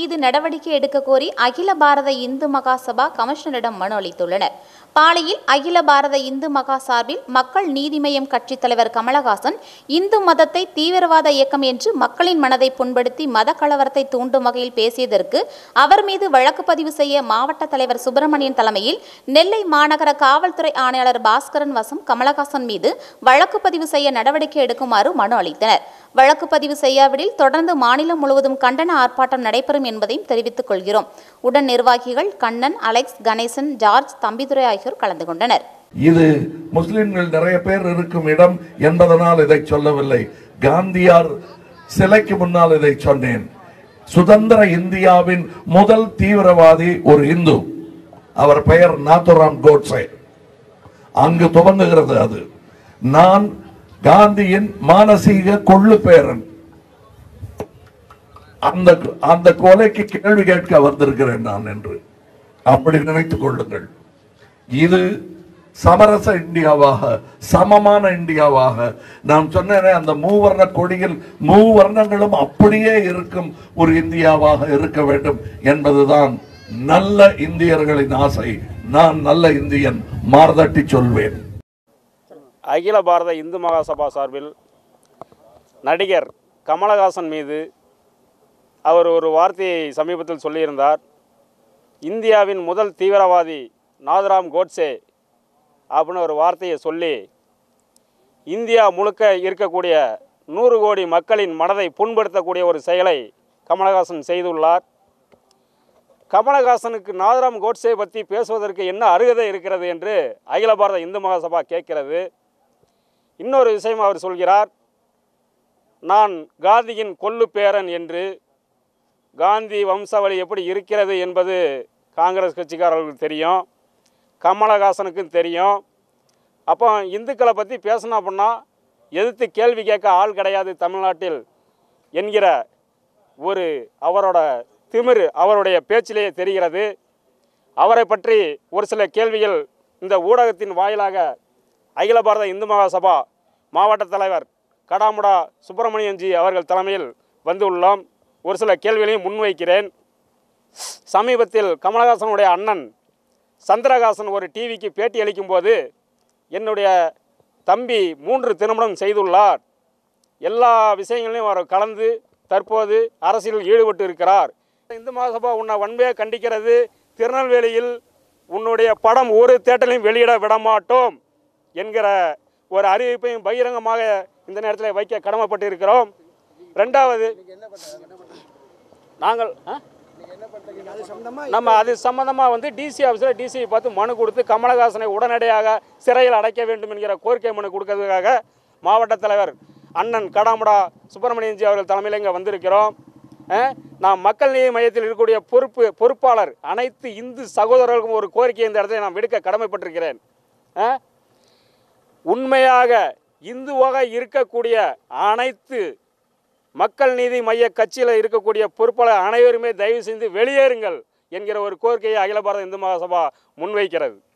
மீது நடவடிக்கை எடுக்க கோரி அகில பாரத இந்து மகாசபா கமிஷனரிடம் மனு அளித்துள்ளனர் பாளையில் அகில பாரத இந்து மகா சார்பில் மக்கள் நீதி மய்யம் கட்சித் தலைவர் கமலஹாசன் இந்து மதத்தை தீவிரவாத இயக்கம் என்று மக்களின் மனதை புண்படுத்தி மத கலவரத்தை தூண்டும் வகையில் பேசியதற்கு அவர் மீது வழக்கு பதிவு செய்ய மாவட்ட தலைவர் சுப்பிரமணியன் தலைமையில் நெல்லை மாநகர காவல்துறை ஆணையாளர் பாஸ்கரன் வசம் கமலஹாசன் மீது வழக்கு பதிவு செய்ய நடவடிக்கை எடுக்குமாறு மனு அளித்தனர் வழக்கு பதிவு செய்யாவிடில் தொடர்ந்து மாநிலம் முழுவதும் கண்டன ஆர்ப்பாட்டம் நடைபெறும் என்பதையும் தெரிவித்துக் கொள்கிறோம் உடன் நிர்வாகிகள் கண்ணன் அலெக்ஸ் கணேசன் ஜார்ஜ் தம்பிதுரை ஆகியோர் கலந்து கொண்டனர் இது முஸ்லிம்கள் நிறைய பேர் இருக்கும் இடம் என்பதனால் இதை சொல்லவில்லை காந்தியார் சிலைக்கு முன்னால் இதை சொன்னேன் சுதந்திர இந்தியாவின் முதல் தீவிரவாதி ஒரு இந்து அவர் பெயர் நாத்துராம் கோட்ஸே அங்கு துவங்குகிறது அது நான் காந்தியின் மானசீக கொள்ளு பேரன் அந்த அந்த கொலைக்கு கேள்வி கேட்க வந்திருக்கிறேன் நான் என்று அப்படி நினைத்துக் கொள்ளுங்கள் இது சமரச இந்தியாவாக சமமான இந்தியாவாக நான் சொன்னேனே அந்த மூவர்ண கொடியில் மூவர்ணங்களும் அப்படியே இருக்கும் ஒரு இந்தியாவாக இருக்க வேண்டும் என்பதுதான் நல்ல இந்தியர்களின் ஆசை நான் நல்ல இந்தியன் மார்தட்டி சொல்வேன் அகில பாரத இந்து மகாசபா சார்பில் நடிகர் கமலஹாசன் மீது அவர் ஒரு வார்த்தையை சமீபத்தில் சொல்லியிருந்தார் இந்தியாவின் முதல் தீவிரவாதி நாதராம் கோட்சே அப்படின்னு ஒரு வார்த்தையை சொல்லி இந்தியா முழுக்க இருக்கக்கூடிய நூறு கோடி மக்களின் மனதை புண்படுத்தக்கூடிய ஒரு செயலை கமலஹாசன் செய்துள்ளார் கமலஹாசனுக்கு நாதராம் கோட்சே பற்றி பேசுவதற்கு என்ன அருகதை இருக்கிறது என்று அகில பாரத இந்து மகாசபா கேட்கிறது இன்னொரு விஷயம் அவர் சொல்கிறார் நான் காந்தியின் கொல்லு பேரன் என்று காந்தி வம்சாவளி எப்படி இருக்கிறது என்பது காங்கிரஸ் கட்சிக்காரர்களுக்கு தெரியும் கமலஹாசனுக்கும் தெரியும் அப்போ இந்துக்களை பற்றி பேசணும் அப்படின்னா எதிர்த்து கேள்வி கேட்க ஆள் கிடையாது தமிழ்நாட்டில் என்கிற ஒரு அவரோட திமிரு அவருடைய பேச்சிலேயே தெரிகிறது அவரை பற்றி ஒரு சில கேள்விகள் இந்த ஊடகத்தின் வாயிலாக அகில பாரத இந்து மகாசபா மாவட்ட தலைவர் கடாமுடா சுப்பிரமணியன்ஜி அவர்கள் தலைமையில் வந்துள்ளோம் ஒரு சில கேள்விகளையும் முன்வைக்கிறேன் சமீபத்தில் கமலஹாசனுடைய அண்ணன் சந்திரகாசன் ஒரு டிவிக்கு பேட்டி அளிக்கும்போது என்னுடைய தம்பி மூன்று திருமணம் செய்துள்ளார் எல்லா விஷயங்களையும் அவர் கலந்து தற்போது அரசியலில் ஈடுபட்டு இருக்கிறார் இந்து மகாசபா உன்னை வன்மையாக கண்டிக்கிறது திருநெல்வேலியில் உன்னுடைய படம் ஒரு தேட்டரையும் வெளியிட விடமாட்டோம் என்கிற ஒரு அறிவிப்பையும் பகிரங்கமாக இந்த நேரத்தில் வைக்க கடமைப்பட்டு இருக்கிறோம் ரெண்டாவது நாங்கள் ஆ? நம்ம அது சம்பந்தமாக வந்து டிசி ஆஃபீஸில் டிசி பார்த்து மனு கொடுத்து கமலஹாசனை உடனடியாக சிறையில் அடைக்க வேண்டும் என்கிற கோரிக்கை மனு கொடுக்கறதுக்காக மாவட்ட தலைவர் அண்ணன் கடாமுடா சுப்பிரமணியன்ஜி அவர்கள் தலைமையில் இங்கே வந்திருக்கிறோம் அஹ், நாம் மக்கள் நீதி மையத்தில் இருக்கக்கூடிய பொறுப்பு பொறுப்பாளர் அனைத்து இந்து சகோதரர்களுக்கும் ஒரு கோரிக்கை இந்த இடத்துல நான் விடுக்க கடமைப்பட்டிருக்கிறேன் அஹ், உண்மையாக இந்துவாக இருக்கக்கூடிய அனைத்து மக்கள் நீதி மைய கட்சியில் இருக்கக்கூடிய பொறுப்பாளர் அனைவருமே தயவு செய்து வெளியேறுங்கள் என்கிற ஒரு கோரிக்கையை அகில பாரத இந்து மகாசபா முன்வைக்கிறது